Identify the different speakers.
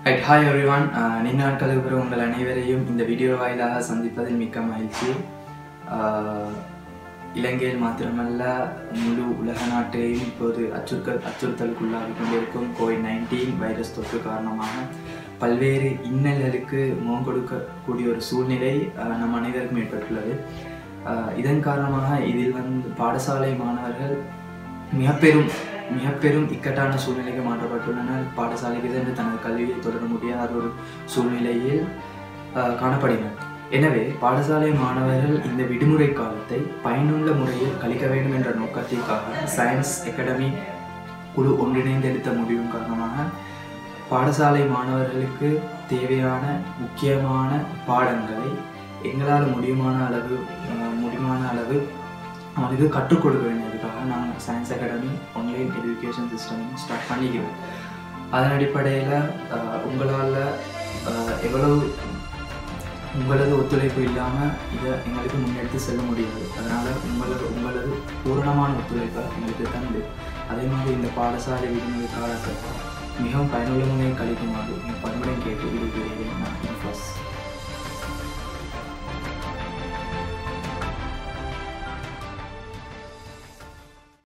Speaker 1: right hi everyone நீண்ட நாட்களுக்கு பிறகு உங்கள் அனைவரையும் இந்த வீடியோ வாயிலாக சந்திப்பதில் மிக்க மகிழ்ச்சி ஆஹ், இலங்கையில் மாத்திரமல்ல முழு உலக நாட்டையும் இப்போது அச்சுறுத்தல் அச்சுறுத்தலுக்குள்ளாகி கொண்டிருக்கும் கோவிட் நைன்டீன் வைரஸ் தொற்று காரணமாக பல்வேறு இன்னல்களுக்கு முகம் கொடுக்கக்கூடிய ஒரு சூழ்நிலை ஆஹ், நம் அனைவருக்கும் ஏற்பட்டுள்ளது ஆஹ், இதன் காரணமாக இதில் வந்து பாடசாலை மாணவர்கள் மிக பெரும் மிக பெரும் இக்கட்டான சூழ்நிலைக்கு மாற்றப்பட்டுள்ளனர் பாடசாலைக்கு சென்று தனது கல்வியை தொடர முடியாத ஒரு சூழ்நிலையில் ஆஹ், காணப்படுகின்றனர் எனவே பாடசாலை மாணவர்கள் இந்த விடுமுறை காலத்தை பயனுள்ள முறையில் கழிக்க வேண்டும் என்ற நோக்கத்திற்காக சயின்ஸ் அகாடமி குழு ஒன்றிணைந்து எடுத்த முடிவின் காரணமாக பாடசாலை மாணவர்களுக்கு தேவையான முக்கியமான பாடங்களை எங்களால் முடியுமான அளவு ஆஹ், முடியுமான அளவு அவனுக்கு கற்றுக் கொடுக்க வேண்டியதுக்காக நாங்கள் science academy online education system start பண்ணிக்கிறோம் அதன் அடிப்படையில் உங்களால் எவ்வளவு உங்களது ஒத்துழைப்பு இல்லாமல் இதை எங்களுக்கு முன்னெடுத்து செல்ல முடியாது அதனால் உங்களது உங்களது பூரணமான ஒத்துழைப்பை எங்களுக்கு தந்து அதே மாதிரி இந்த பாடசாலை விடுமுறை காலத்தை மிகவும் பயனுள்ள முறையில் கழிக்குமாறு என் பன்முறை கேட்டு விடுகிறேன் நான்